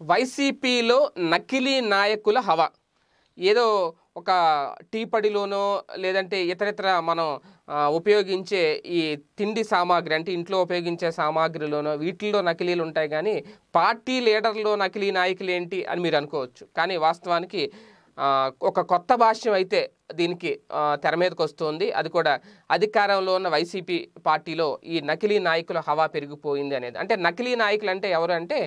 వైసీపీలో నకిలీ నాయకుల హవా ఏదో ఒక టీ పడిలోనో లేదంటే ఇతరితర మనం ఆ, ఉపయోగించే ఈ తిండి సామాగ్రి అంటే ఇంట్లో ఉపయోగించే సామాగ్రిలోనో వీటిల్లో నకిలీలు ఉంటాయి కానీ పార్టీ లీడర్లో నకిలీ నాయకులు ఏంటి అని మీరు అనుకోవచ్చు కానీ వాస్తవానికి ఆ, ఒక కొత్త భాష్యం అయితే దీనికి ఆ, తెర మీదకి వస్తుంది అది కూడా అధికారంలో ఉన్న వైసీపీ పార్టీలో ఈ నకిలీ నాయకుల హవా పెరిగిపోయింది అనేది అంటే నకిలీ నాయకులు అంటే ఎవరు అంటే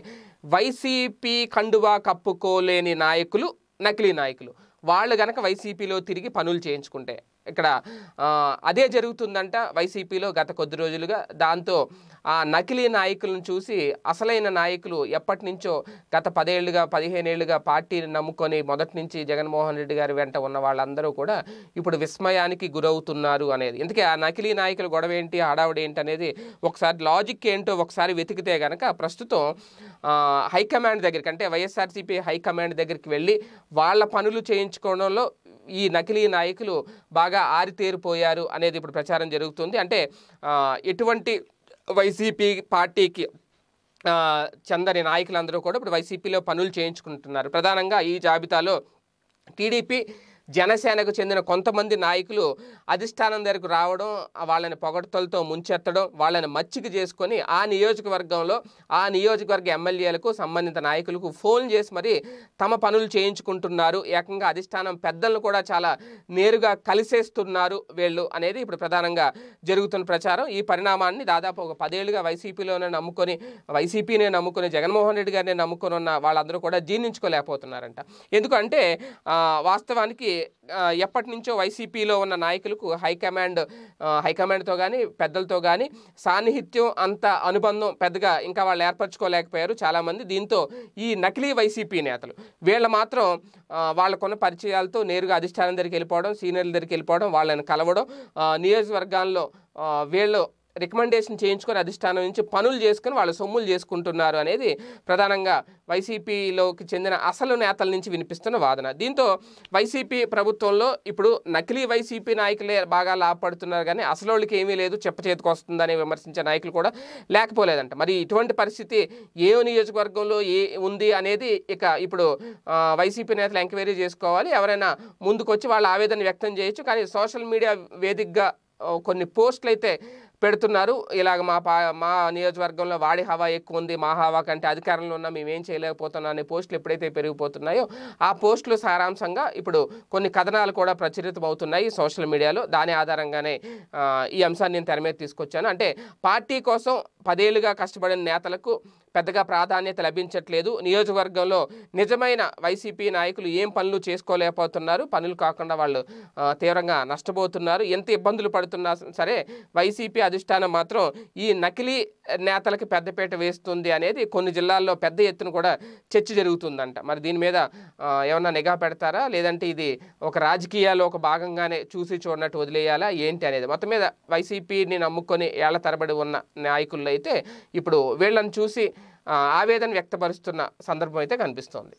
వైసీపీ కండువా కప్పుకోలేని నాయకులు నకిలీ నాయకులు వాళ్ళు గనక వైసీపీలో తిరిగి పనులు చేయించుకుంటే ఇక్కడ ఆ, అదే జరుగుతుందంట వైసీపీలో గత కొద్ది రోజులుగా దాంతో ఆ నకిలీ నాయకులను చూసి అసలైన నాయకులు ఎప్పటి నుంచో గత పదేళ్లుగా పదిహేనేళ్లుగా పార్టీని నమ్ముకొని మొదటి నుంచి జగన్మోహన్ రెడ్డి గారి వెంట ఉన్న వాళ్ళందరూ కూడా ఇప్పుడు విస్మయానికి గురవుతున్నారు అనేది ఇందుకే ఆ నకిలీ నాయకుల గొడవ ఏంటి హడావుడి ఏంటి అనేది ఒకసారి లాజిక్ ఏంటో ఒకసారి వెతికితే గనక ప్రస్తుతం ఆ, హైకమాండ్ దగ్గరికి అంటే వైఎస్ఆర్సీపీ హైకమాండ్ దగ్గరికి వెళ్ళి వాళ్ళ పనులు చేయించుకోవడంలో ఈ నకిలీ నాయకులు బాగా ఆరితేరిపోయారు అనేది ఇప్పుడు ప్రచారం జరుగుతుంది అంటే ఆ, ఎటువంటి వైసీపీ పార్టీకి ఆ, చెందని నాయకులందరూ కూడా ఇప్పుడు వైసీపీలో పనులు చేయించుకుంటున్నారు ప్రధానంగా ఈ జాబితాలో టీడీపీ జనసేనకు చెందిన కొంతమంది నాయకులు అధిష్టానం దగ్గరకు రావడం వాళ్ళని పొగడ్తలతో ముంచెత్తడం వాళ్ళని మచ్చిక చేసుకొని ఆ నియోజకవర్గంలో ఆ నియోజకవర్గ ఎమ్మెల్యేలకు సంబంధిత నాయకులకు ఫోన్ చేసి మరి తమ పనులు చేయించుకుంటున్నారు ఏకంగా అధిష్టానం పెద్దలను కూడా చాలా నేరుగా కలిసేస్తున్నారు వీళ్ళు అనేది ఇప్పుడు ప్రధానంగా జరుగుతున్న ప్రచారం ఈ పరిణామాన్ని దాదాపు ఒక పదేళ్లుగా వైసీపీలోనే నమ్ముకొని వైసీపీనే నమ్ముకొని జగన్మోహన్ రెడ్డి గారిని నమ్ముకొని ఉన్న వాళ్ళందరూ కూడా జీర్ణించుకోలేకపోతున్నారంట ఎందుకంటే ఆ, వాస్తవానికి ఆ, ఎప్పటి నుంచో వైసీపీలో ఉన్న నాయకులకు హైకమాండ్ ఆ, హైకమాండ్తో కానీ పెద్దలతో కానీ సాన్నిహిత్యం అంత అనుబంధం పెద్దగా ఇంకా వాళ్ళు ఏర్పరచుకోలేకపోయారు చాలామంది దీంతో ఈ నకిలీ వైసీపీ నేతలు వీళ్ళ మాత్రం ఆ, వాళ్ళకున్న పరిచయాలతో నేరుగా అధిష్టానం దగ్గరికి వెళ్ళిపోవడం సీనియర్ల దగ్గరికి వెళ్ళిపోవడం వాళ్ళని కలవడం ఆ, నియోజకవర్గాల్లో ఆ, వీళ్ళు రికమెండేషన్ చేయించుకొని అధిష్టానం నుంచి పనులు చేసుకుని వాళ్ళు సొమ్ములు చేసుకుంటున్నారు అనేది ప్రధానంగా వైసీపీలోకి చెందిన అసలు నేతల నుంచి వినిపిస్తున్న వాదన దీంతో వైసీపీ ప్రభుత్వంలో ఇప్పుడు నకిలీ వైసీపీ నాయకులే బాగా లాభపడుతున్నారు కానీ అసలు వాళ్ళకి ఏమీ లేదు చెప్ప చేతికి వస్తుందని విమర్శించే నాయకులు కూడా లేకపోలేదంట మరి ఇటువంటి పరిస్థితి ఏ నియోజకవర్గంలో ఏ ఉంది అనేది ఇక ఇప్పుడు ఆ, వైసీపీ నేతలు ఎంక్వైరీ చేసుకోవాలి ఎవరైనా ముందుకొచ్చి వాళ్ళ ఆవేదన వ్యక్తం చేయొచ్చు కానీ సోషల్ మీడియా వేదికగా ఆ, కొన్ని పోస్టులు అయితే పెడుతున్నారు ఇలాగ మా పా మా నియోజకవర్గంలో వాడి హవా ఎక్కువ ఉంది మా హవా కంటే అధికారంలో ఉన్న మేము ఏం చేయలేకపోతున్నాం అనే పోస్టులు ఎప్పుడైతే పెరిగిపోతున్నాయో ఆ పోస్టులు సారాంశంగా ఇప్పుడు కొన్ని కథనాలు కూడా ప్రచురితం అవుతున్నాయి సోషల్ మీడియాలో దాని ఆధారంగానే ఆ, ఈ అంశాన్ని నేను తెర మీద తీసుకొచ్చాను అంటే పార్టీ కోసం పదేళ్లుగా కష్టపడిన నేతలకు పెద్దగా ప్రాధాన్యత లభించట్లేదు నియోజకవర్గంలో నిజమైన వైసీపీ నాయకులు ఏం పనులు చేసుకోలేకపోతున్నారు పనులు కాకుండా వాళ్ళు ఆ, తీవ్రంగా నష్టపోతున్నారు ఎంత ఇబ్బందులు పడుతున్నా సరే వైసీపీ అధిష్టానం మాత్రం ఈ నకిలీ నేతలకి పెద్దపీట వేస్తుంది అనేది కొన్ని జిల్లాల్లో పెద్ద ఎత్తున కూడా చర్చ జరుగుతుందంట మరి దీని మీద ఆ, ఏమన్నా నిఘా పెడతారా లేదంటే ఇది ఒక రాజకీయాల్లో ఒక భాగంగానే చూసి చూడనట్టు వదిలేయాలా ఏంటి అనేది మొత్తం మీద వైసీపీని నమ్ముకొని ఏళ్ల తరబడి ఉన్న నాయకుల్లో అయితే ఇప్పుడు వీళ్ళని చూసి ఆ, ఆవేదన వ్యక్తపరుస్తున్న సందర్భం అయితే కనిపిస్తోంది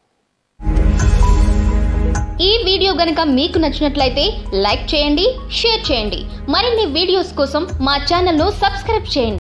ఈ వీడియో గనుక మీకు నచ్చినట్లయితే లైక్ చేయండి షేర్ చేయండి మరిన్ని వీడియోస్ కోసం మా ఛానల్ను సబ్స్క్రైబ్ చేయండి